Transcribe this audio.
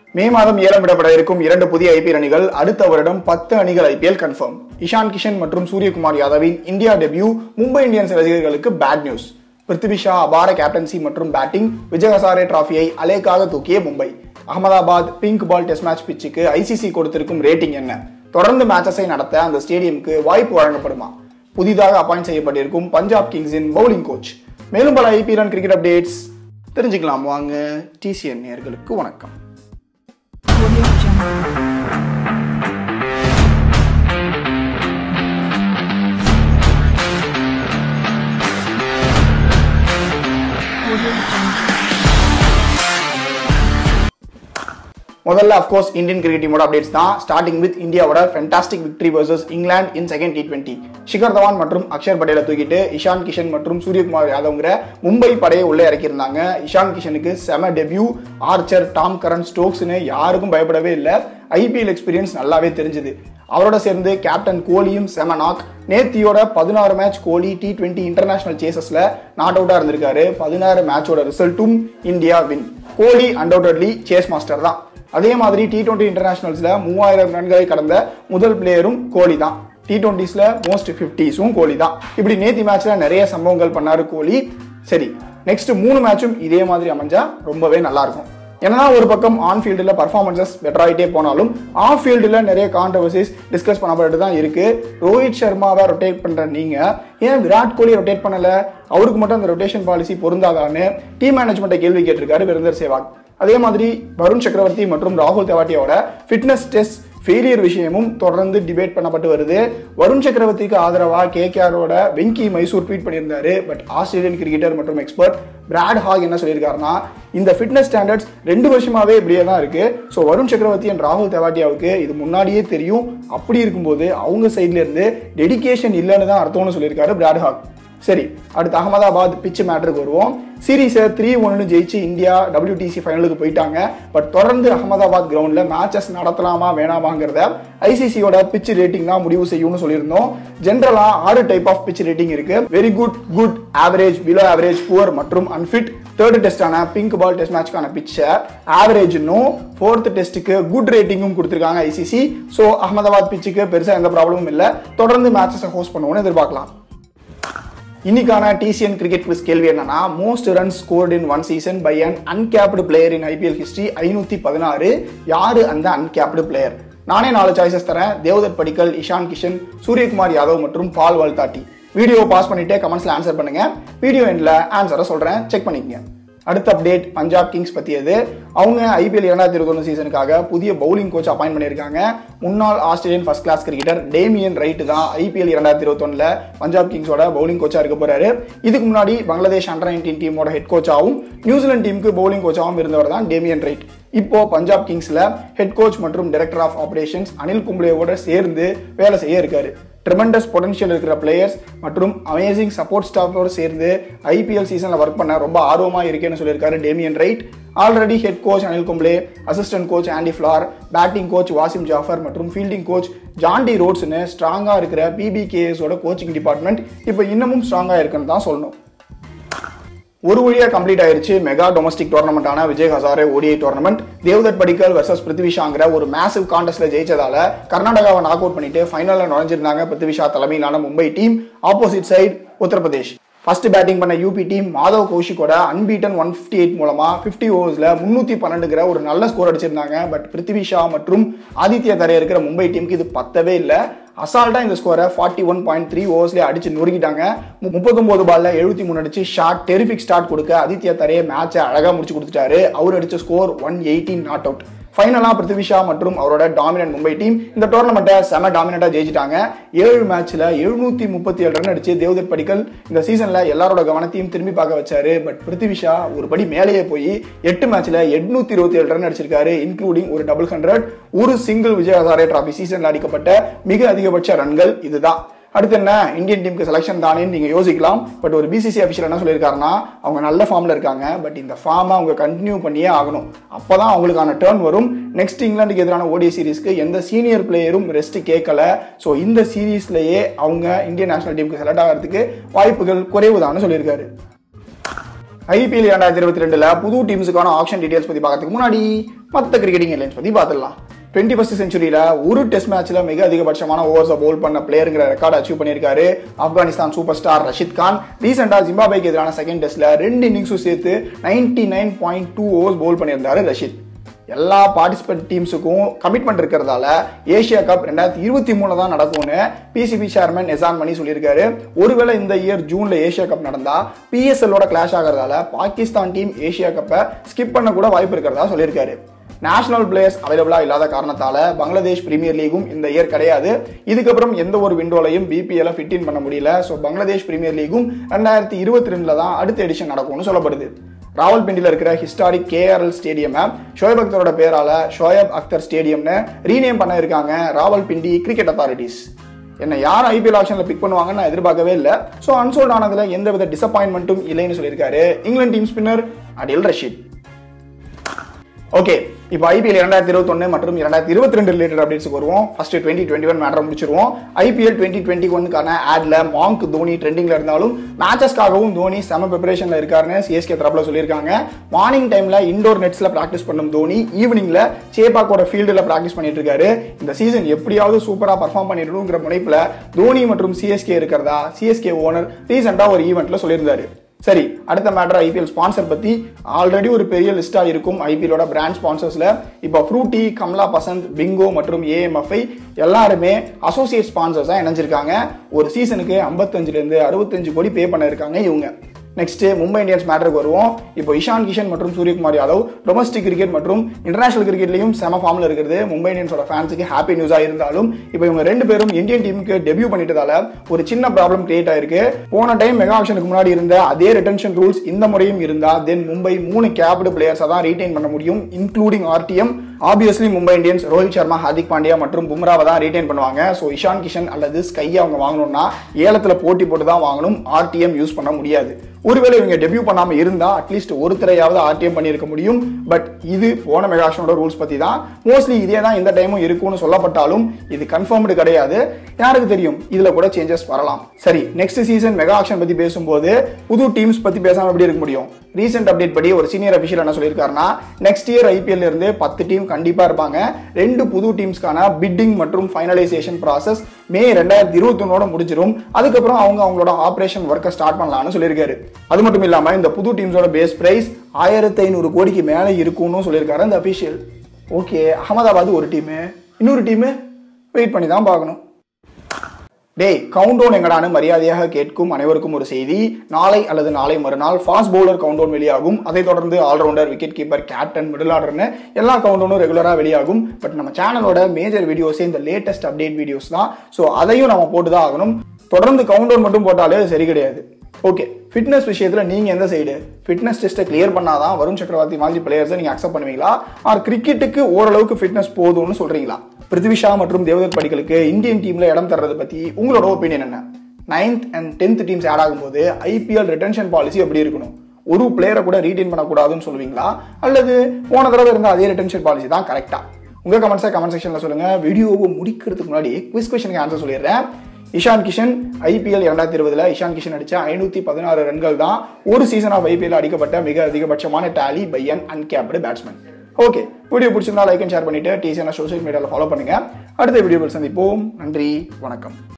மே மாதம் ஏலம் விடப்பட இருக்கும் இரண்டு புதிய ஐபிஎல் அணிகள் அடுத்த வருடம் பத்து அணிகள் ஐபிஎல் கன்ஃபார்ம் இஷான் கிஷன் மற்றும் சூரியகுமார் யாதவின் இந்தியா டெபியூ மும்பை இந்தியன்ஸ் ரசிகர்களுக்கு பேட் நியூஸ் பிருத்திவி ஷா அபார கேப்டன்சி மற்றும் பேட்டிங் விஜய் ஹசாரே டிராஃபியை அலேக்காக தூக்கிய Mumbai Ahmedabad pink ball test match பிச்சுக்கு ஐசிசி கொடுத்திருக்கும் ரேட்டிங் என்ன தொடர்ந்து மேட்சஸை நடத்த அந்த ஸ்டேடியமுக்கு வாய்ப்பு வழங்கப்படுமா புதிதாக அப்பாயிண்ட் செய்யப்பட்டிருக்கும் பஞ்சாப் கிங்ஸின் பவுலிங் கோச் மேலும் பல ஐபிஎல் அண்ட் கிரிக்கெட் அப்டேட்ஸ் தெரிஞ்சுக்கலாம் வாங்க டிசிஎன் நேயர்களுக்கு வணக்கம் Audio Jungle. Audio Jungle. முதல்ல அஃப்கோர்ஸ் இந்தியன் கிரிக்கெட் டீமோட அப்டேட்ஸ் தான் ஸ்டார்டிங் வித் இந்தியாவோட fantastic victory versus England in second T twenty Shikhar Dhawan மற்றும் அக்ஷர் பட்டேலை தூக்கிட்டு இஷான் கிஷன் மற்றும் சூரியகுமார் யாதவ்ங்கிற மும்பை படையை உள்ளே இறக்கியிருந்தாங்க இஷான் கிஷனுக்கு செம டெபியூ ஆர்ச்சர் டாம் கரன் ஸ்டோக்ஸ்னு யாருக்கும் பயப்படவே இல்லை ஐபிஎல் எக்ஸ்பீரியன்ஸ் நல்லாவே தெரிஞ்சுது அவரோட சேர்ந்து கேப்டன் கோலியும் செம நாக் நேத்தியோட பதினாறு match Kohli T twenty international சேசஸ்ல நாட் அவுட்டா இருந்திருக்காரு பதினாறு மேட்சோட ரிசல்ட்டும் India win Kohli undoubtedly chase master தான் அதே மாதிரி டி டுவெண்ட்டி இன்டர்நேஷனல்ஸ்ல மூவாயிரம் ரன்களை கடந்த முதல் பிளேயரும் கோலி தான் டி டுவெண்ட்டிஸ்ல மோஸ்ட் ஃபிஃப்டிஸும் கோலி தான் இப்படி நேத்தி மேட்ச்ல நிறைய சம்பவங்கள் பண்ணாரு கோலி சரி நெக்ஸ்ட் மூணு மேட்சும் இதே மாதிரி அமைஞ்சா ரொம்பவே நல்லா இருக்கும் என்னதான் ஒரு பக்கம் ஆன் ஃபீல்டில் பர்ஃபார்மன்சஸ் பெட்டர் ஆகிட்டே போனாலும் ஆஃப் ஃபீல்டில் நிறைய கான்ட்ரவர்சிஸ் டிஸ்கஸ் பண்ணப்பட்டு தான் இருக்கு ரோஹித் சர்மாவை ரொட்டேட் பண்ற நீங்க ஏன் விராட் கோலி ரொட்டேட் பண்ணல அவருக்கு மட்டும் அந்த ரொட்டேஷன் பாலிசி பொருந்தாதான்னு டீம் மேனேஜ்மெண்ட்டை கேள்வி கேட்டிருக்காரு வீரேந்தர் சேவாக் அதே மாதிரி வருண் சக்கரவர்த்தி மற்றும் ராகுல் தெவாட்டியோட ஃபிட்னஸ் டெஸ்ட் ஃபெயிலியர் விஷயமும் தொடர்ந்து டிபேட் பண்ணப்பட்டு வருது வருண் சக்கரவர்த்திக்கு ஆதரவா கேகேஆரோட வெங்கி மைசூர் ட்வீட் பண்ணியிருந்தாரு பட் ஆஸ்திரேலியன் கிரிக்கெட்டர் மற்றும் எக்ஸ்பர்ட் பிராட் ஹாக் என்ன சொல்லியிருக்காருன்னா இந்த ஃபிட்னஸ் ஸ்டாண்டர்ட்ஸ் ரெண்டு வருஷமாவே இப்படியே தான் இருக்கு ஸோ வருண் சக்கரவர்த்தி அண்ட் ராகுல் தெவாட்டியாவுக்கு இது முன்னாடியே தெரியும் அப்படி இருக்கும்போது அவங்க சைட்ல இருந்து டெடிகேஷன் இல்லைன்னு தான் அர்த்தம்னு சொல்லியிருக்காரு பிராட் ஹாக் சரி அடுத்து அகமதாபாத் பிச் மேட்டருக்கு வருவோம் சீரீஸை த்ரீ ஒன்னு ஜெயிச்சு இந்தியா WTC ஃபைனலுக்கு போயிட்டாங்க பட் தொடர்ந்து அகமதாபாத் கிரவுண்ட்ல மேட்சஸ் நடத்தலாமா வேணாமாங்கிறத ஐசிசியோட பிச் ரேட்டிங் தான் முடிவு செய்யும்னு சொல்லியிருந்தோம் ஜென்ரலா ஆறு டைப் ஆஃப் பிச் ரேட்டிங் இருக்கு very good good average below average poor மற்றும் அன்ஃபிட் தேர்ட் டெஸ்டான பிங்க் பால் டெஸ்ட் மேட்ச்க்கான பிச்சை ஆவரேஜ்னும் ஃபோர்த் டெஸ்ட்டுக்கு குட் ரேட்டிங்கும் கொடுத்துருக்காங்க ஐசிசி ஸோ அகமதாபாத் பிச்சுக்கு பெருசாக எந்த ப்ராப்ளமும் இல்லை தொடர்ந்து மேட்சஸை ஹோஸ்ட் பண்ணுவோம்னு எதிர்பார்க்கலாம் இன்னைக்கான டிசிஎன் கிரிக்கெட் குவிஸ் கேள்வி என்னன்னா most run scored in one season by an uncapped player in IPL history ஐநூத்தி பதினாறு யாரு அந்த அன்கேப்டு பிளேயர் நானே நாலு சாய்ஸஸ் தரேன் தேவதத் படிக்கல் இஷான் கிஷன் சூரியகுமார் யாதவ் மற்றும் பால் வால்தாட்டி வீடியோ பாஸ் பண்ணிட்டு கமெண்ட்ஸ்ல ஆன்சர் பண்ணுங்க வீடியோ எண்ட்ல ஆன்சரை சொல்றேன் செக் பண்ணிக்கங்க அடுத்த அப்டேட் பஞ்சாப் கிங்ஸ் பற்றியது அவங்க ஐபிஎல் இரண்டாயிரத்தி இருபத்தொன்று சீசனுக்காக புதிய பவுலிங் கோச் அப்பாயின் பண்ணியிருக்காங்க முன்னாள் Australian first class cricketer Damien Wright தான் ஐபிஎல் இரண்டாயிரத்தி இருபத்தொன்னுல பஞ்சாப் கிங்ஸோட பவுலிங் கோச்சா இருக்க போறாரு இதுக்கு முன்னாடி பங்களாதேஷ் அண்டர் நைன்டீன் டீமோட ஹெட் கோச்சாவும் நியூசிலாந்து டீமுக்கு பவுலிங் கோச்சாவும் இருந்தவர் தான் டேமியன் ரைட் இப்போ பஞ்சாப் கிங்ஸ்ல ஹெட் கோச் மற்றும் டைரக்டர் ஆஃப் ஆபரேஷன்ஸ் அனில் கும்ப்ளேவோட சேர்ந்து வேலை செய்ய இருக்காரு ட்ரிமெண்டஸ் பொட்டன்ஷியல் இருக்கிற பிளேயர்ஸ் மற்றும் அமேசிங் சப்போர்ட் ஸ்டாஃபோடு சேர்ந்து ஐபிஎல் சீசனில் ஒர்க் பண்ண ரொம்ப ஆர்வமாக இருக்கேன்னு சொல்லியிருக்காரு Damien Wright already head coach Anil Kumble assistant coach Andy Flower batting coach Wasim Jaffer மற்றும் ஃபீல்டிங் கோச் ஜாண்டி ரோட்ஸ்னு ஸ்ட்ராங்காக இருக்கிற பிபிகேஎஸோட கோச்சிங் டிபார்ட்மெண்ட் இப்போ இன்னமும் ஸ்ட்ராங்காக இருக்குன்னு தான் சொல்லணும் ஒரு வழியா கம்ப்ளீட் ஆயிருச்சு மெகா டொமஸ்டிக் டோர்னமெண்டான Vijay Hazare ODI tournament Devdutt Padikkal versus பிருத்விஷாங்கிற ஒரு மேசிவ் கான்டெஸ்ட்ல ஜெயிச்சதால கர்நாடகாவை நாக் அவுட் பண்ணிட்டு ஃபைனல்ல நுழைஞ்சிருந்தாங்க பிருத்விஷா தலைமையிலான Mumbai team opposite side Uttar Pradesh first batting பண்ண யூபி டீம் மாதவ் கௌஷிக்கோட அன்பீட்டன் ஒன் ஃபிஃப்டி எயிட் மூலமா ஃபிஃப்டி ஓவர்ஸ்ல முன்னூத்தி பன்னெண்டுங்கிற ஒரு நல்ல ஸ்கோர் அடிச்சிருந்தாங்க பட் பிருத்திவி ஷா மற்றும் ஆதித்யா தரே இருக்கிற மும்பை டீமுக்கு இது பத்தவே இல்லை அசால்ட்டா இந்த ஸ்கோரை ஃபார்ட்டி ஒன் பாயிண்ட் த்ரீ ஓவர்ஸ்லேயே அடிச்சு நொறுக்கிட்டாங்க மு- முப்பத்தொன்பது பால்ல எழுபத்தி மூணு அடிச்சு ஷார்ட் டெரிஃபிக் ஸ்டார்ட் கொடுக்க ஆதித்யா தரே மேட்சை அழகா முடிச்சு கொடுத்துட்டாரு அவர் அடிச்ச score one eighteen not out ஃபைனலாக பிருத்திவி ஷா மற்றும் அவரோட டாமினன்ட் மும்பை டீம் இந்த டோர்னமெண்ட்டை செம டாமினண்டாக ஜெயிச்சிட்டாங்க ஏழு மேட்ச்ல எழுநூத்தி முப்பத்தி ஏழு ரன் அடிச்சு தேவதத் படிக்கல் இந்த சீசன்ல எல்லாரோட கவனத்தையும் திரும்பி பார்க்க வச்சாரு பட் பிருத்திவி ஷா ஒரு படி மேலேயே போய் எட்டு மேட்ச்ல எட்நூத்தி இருபத்தி ஏழு ரன் அடிச்சிருக்காரு இன்க்ளூடிங் ஒரு டபுள் ஹண்ட்ரட் ஒரு சிங்கிள் விஜய் ஹசாரே டிராபி சீசன்ல அடிக்கப்பட்ட மிக அதிகபட்ச ரன்கள் இதுதான் அடுத்து என்ன இந்தியன் டீமுக்கு செலெக்ஷன் தானேன்னு நீங்க யோசிக்கலாம் பட் ஒரு பிசிசி அஃபிஷியல் என்ன சொல்லியிருக்காருன்னா அவங்க நல்ல ஃபார்ம்ல இருக்காங்க பட் இந்த ஃபார்மை அவங்க கண்டினியூ பண்ணியே ஆகணும் அப்பதான் அவங்களுக்கான டேர்ன் வரும் நெக்ஸ்ட் இங்கிலாந்துக்கு எதிரான ஓடிஐ சீரிஸ்க்கு எந்த சீனியர் பிளேயரும் ரெஸ்ட் கேட்கல ஸோ இந்த சீரீஸ்லயே அவங்க இந்தியன் நேஷனல் டீமுக்கு செலக்ட் ஆகிறதுக்கு வாய்ப்புகள் குறைவுதான்னு சொல்லியிருக்காரு ஐபிஎல் இரண்டாயிரத்தி இருபத்தி ரெண்டுல புது டீம்ஸுக்கான ஆப்ஷன் டீடைல்ஸ் பத்தி பார்க்கறதுக்கு முன்னாடி மற்ற கிரிக்கெட்டிங் ஹெட்லைன்ஸ் பத்தி பார்த்துடலாம் டுவெண்ட்டி ஃபர்ஸ்ட் செஞ்சுரியில ஒரு டெஸ்ட் மேட்ச்ல மிக அதிகபட்சமான ஓவர்ஸை பவுல் பண்ண பிளேயருங்கிற ரெக்கார்ட் அச்சீவ் பண்ணியிருக்காரு ஆப்கானிஸ்தான் சூப்பர் ஸ்டார் ரஷித் கான் ரீசெண்டா ஜிம்பாபேக்கு எதிரான செகண்ட் டெஸ்ட்ல ரெண்டு இன்னிங்ஸும் சேர்த்து ninety nine point two overs bowl பண்ணியிருந்தாரு ரஷித் எல்லா பார்ட்டிசிபென்ட் டீம்ஸுக்கும் கமிட்மெண்ட் இருக்கிறதால ஏஷியா கப் ரெண்டாயிரத்தி இருபத்தி மூணுல தான் நடக்கும்னு பிசிபி சேர்மன் எசான் மணி சொல்லியிருக்காரு ஒருவேளை இந்த இயர் ஜூன்ல ஏஷியா கப் நடந்தா பிஎஸ்எல்லோட கிளாஷ் ஆகிறதால பாகிஸ்தான் டீம் ஏஷியா கப்பை ஸ்கிப் பண்ண கூட வாய்ப்பு இருக்கிறதா சொல்லியிருக்காரு நேஷனல் பிளேயர்ஸ் அவைலபிளா இல்லாத காரணத்தால பங்களாதேஷ் பிரீமியர் லீகும் இந்த இயர் கிடையாது இதுக்கப்புறம் எந்த ஒரு விண்டோலையும் பிபிஎல் ஃபிட் இன் பண்ண முடியல ஸோ பங்களாதேஷ் பிரீமியர் லீகும் ரெண்டாயிரத்தி இருபத்தி ரெண்டுல தான் அடுத்த எடிஷன் நடக்கும்னு சொல்லப்படுது ராவல்பிண்டியில் இருக்கிற ஹிஸ்டாரிக் கேஆர்எல் ஸ்டேடியமை ஷோயப் அக்தரோட பேரால ஷோயப் அக்தர் ஸ்டேடியம்னு ரீநேம் பண்ண இருக்காங்க ராவல்பிண்டி கிரிக்கெட் அத்தாரிட்டிஸ் என்ன யார் ஐபிஎல் ஆப்ஷனில் பிக் பண்ணுவாங்கன்னு நான் எதிர்பார்க்கவே இல்லை ஸோ அன்சோல்ட் ஆனதில் எந்த வித டிசப்பாயின்மெண்ட்டும் இல்லைன்னு சொல்லியிருக்காரு England team spinner Adil Rashid okay இப்போ ஐபிஎல் இரண்டாயிரத்தி இருபத்தொன்னு மற்றும் இரண்டாயிரத்தி இருபத்தி ரெண்டு ரிலேட்டட் அப்டேட்ஸ்க்கு வருவோம் first twenty twenty one matter முடிச்சிருவோம் ஐபிஎல் டுவெண்ட்டி டுவெண்ட்டி ஒன்னுக்கான ஆட்ல மாங்க் தோனி ட்ரெண்டிங்ல இருந்தாலும் மேட்சஸ்க்காகவும் தோனி செம ப்ரிப்பரேஷன்ல இருக்காருன்னு சிஎஸ்கே தரப்புல சொல்லியிருக்காங்க மார்னிங் டைம்ல இண்டோர் நெட்ஸ்ல பிராக்டிஸ் பண்ணும் தோனி ஈவினிங்ல சேப்பாக்கோட ஃபீல்டில் பிராக்டிஸ் பண்ணிட்டு இருக்காரு இந்த சீசன் எப்படியாவது சூப்பரா பர்ஃபார்ம் பண்ணிடணுங்கிற முனைப்புல தோனி மற்றும் சிஎஸ்கே இருக்கிறதா சிஎஸ்கே ஓனர் ரீசெண்டா ஒரு ஈவெண்ட்ல சொல்லியிருந்தாரு சரி அடுத்த மேட்டர் ஐபிஎல் ஸ்பான்சர் பத்தி ஆல்ரெடி ஒரு பெரிய லிஸ்டா இருக்கும் ஐபிஎலோட பிராண்ட் ஸ்பான்சர்ஸ்ல இப்போ ஃப்ரூட்டி கமலா பசந்த் பிங்கோ மற்றும் ஏஎம்எஃப்ஐ எல்லாருமே அசோசியேட் ஸ்பான்சர்ஸா இணைஞ்சிருக்காங்க ஒரு சீசனுக்கு 55 இருந்து அறுபத்தஞ்சு கோடி பே பண்ண இருக்காங்க இவங்க நெக்ஸ்ட் மும்பை இந்தியன்ஸ் மேட்டருக்கு வருவோம் இப்போ இஷான் கிஷன் மற்றும் சூரியகுமார் யாதவ் டொமஸ்டிக் கிரிக்கெட் மற்றும் இன்டர்நேஷனல் கிரிக்கெட்லையும் செம ஃபார்ம்ல இருக்கிறது மும்பை இந்தியன்ஸோட ஃபேன்ஸுக்கு ஹாப்பி நியூஸா இருந்தாலும் இப்போ இவங்க ரெண்டு பேரும் இந்தியன் டீமுக்கு டெபியூ பண்ணிட்டதால ஒரு சின்ன ப்ராப்ளம் கிரியேட் ஆயிருக்கு போன டைம் மெகா ஆப்ஷனுக்கு முன்னாடி இருந்த அதே ரிட்டன்ஷன் ரூல்ஸ் இந்த முறையும் இருந்தா தென் மும்பை மூணு கேப்டு பிளேயர்ஸை தான் ரீடைன் பண்ண முடியும் including RTM obviously Mumbai Indians Rohit Sharma Hardik Pandya மற்றும் பும்ராவை தான் ரீடைன் பண்ணுவாங்க ஸோ இஷான் கிஷன் அல்லது ஸ்கையை அவங்க வாங்கணும்னா ஏலத்தில் போட்டி போட்டு தான் வாங்கணும் ஆர்டிஎம் யூஸ் பண்ண முடியாது ஒருவேளை இவங்க டெபியூ பண்ணாம இருந்தா அட்லீஸ்ட் ஒரு திரையாவது ஆர்டிஎம் பண்ணியிருக்க முடியும் பட் இது போன மெகாஷனோட ரூல்ஸ் பத்தி தான் மோஸ்ட்லி இதே தான் இந்த டைமும் இருக்கும்னு சொல்லப்பட்டாலும் இது கன்ஃபார்ம்டு கிடையாது யாருக்கு தெரியும் இதுல கூட சேஞ்சஸ் வரலாம் சரி நெக்ஸ்ட் சீசன் மெகா ஆக்ஷன் பத்தி பேசும்போது புது டீம்ஸ் பத்தி பேசாம எப்படி இருக்க முடியும் ரீசெண்ட் அப்டேட் படி ஒரு சீனியர் அபிஷியல் என்ன சொல்லியிருக்காருன்னா நெக்ஸ்ட் இயர் ஐபிஎல் இருந்து பத்து டீம் கண்டிப்பா இருப்பாங்க ரெண்டு புது டீம்ஸ்க்கான பிட்டிங் மற்றும் ஃபைனலைசேஷன் ப்ராசஸ் மே ரெண்டாயிரத்தி இருபத்தொன்னோட முடிஞ்சிடும் அதுக்கப்புறம் அவங்க அவங்களோட ஆபரேஷன் ஒர்க்கை ஸ்டார்ட் பண்ணலாம்னு சொல்லியிருக்காரு அது மட்டும் இல்லாம இந்த புது டீம்ஸோட பேஸ் பிரைஸ் ஆயிரத்தி ஐநூறு கோடிக்கு மேலே இருக்கும்னு சொல்லியிருக்காரு அந்த அபிஷியல் ஓகே அகமதாபாத் ஒரு டீமு இன்னொரு டீமு வெயிட் பண்ணி தான் பார்க்கணும் டேய் கவுண்டவுன் எங்கடான்னு மரியாதையாக கேட்கும் அனைவருக்கும் ஒரு செய்தி நாளை அல்லது நாளை மறுநாள் ஃபாஸ்ட் பவுலர் கவுண்டவுன் வெளியாகும் அதைத் தொடர்ந்து all rounder wicket keeper captain middle ஆர்டர்னு எல்லா கவுண்டவுனும் ரெகுலராக வெளியாகும் பட் நம்ம சேனலோட மேஜர் வீடியோஸே இந்த லேட்டஸ்ட் அப்டேட் வீடியோஸ் தான் ஸோ அதையும் நம்ம போட்டு தான் ஆகணும் தொடர்ந்து கவுண்டவுன் மட்டும் போட்டாலே அது சரி கிடையாது ஓகே ஃபிட்னஸ் விஷயத்துல நீங்க எந்த சைடு ஃபிட்னஸ் டெஸ்ட்டை கிளியர் பண்ணாதான் வருண் சக்கரவர்த்தி மாதிரி பிளேயர்ஸை நீங்க அக்செப்ட் பண்ணுவீங்களா ஆர் கிரிக்கெட்டுக்கு ஓரளவுக்கு ஃபிட்னஸ் போதும்னு சொல்றீங்களா பிருத்விஷா மற்றும் தேவதத் படிகளுக்கு இந்தியன் டீம்ல இடம் தர்றதை பத்தி உங்களோட ஒப்பீனியன் என்ன ninth and tenth teams add ஆகும்போது ஐபிஎல் ரிட்டன்ஷன் பாலிசி எப்படி இருக்கணும் ஒரு பிளேயரை கூட ரீடைன் பண்ணக்கூடாதுன்னு சொல்லுவீங்களா அல்லது போன தடவை இருந்த அதே ரிட்டன்ஷன் பாலிசி தான் கரெக்டா உங்க கமெண்ட்ஸை கமெண்ட் செக்ஷன்ல சொல்லுங்க வீடியோவை முடிக்கிறதுக்கு முன்னாடி குவிஸ் கொஸ்டினுக்கு ஆன்சர் சொல்லிடுறேன் இஷான் கிஷன் ஐபிஎல் இரண்டாயிரத்தி இருபதுல இஷான் கிஷன் அடிச்ச ஐநூத்தி பதினாறு ரன்கள் தான் ஒரு சீசன் ஆஃப் ஐபிஎல் அடிக்கப்பட்ட மிக அதிகபட்சமான tally by an uncapped batsman okay video பிடிச்சிருந்தா லைக் அண்ட் ஷேர் பண்ணிட்டு டிசிஎன சோஷியல் மீடியாவில் ஃபாலோ பண்ணுங்க அடுத்த வீடியோவில் சந்திப்போம் நன்றி வணக்கம்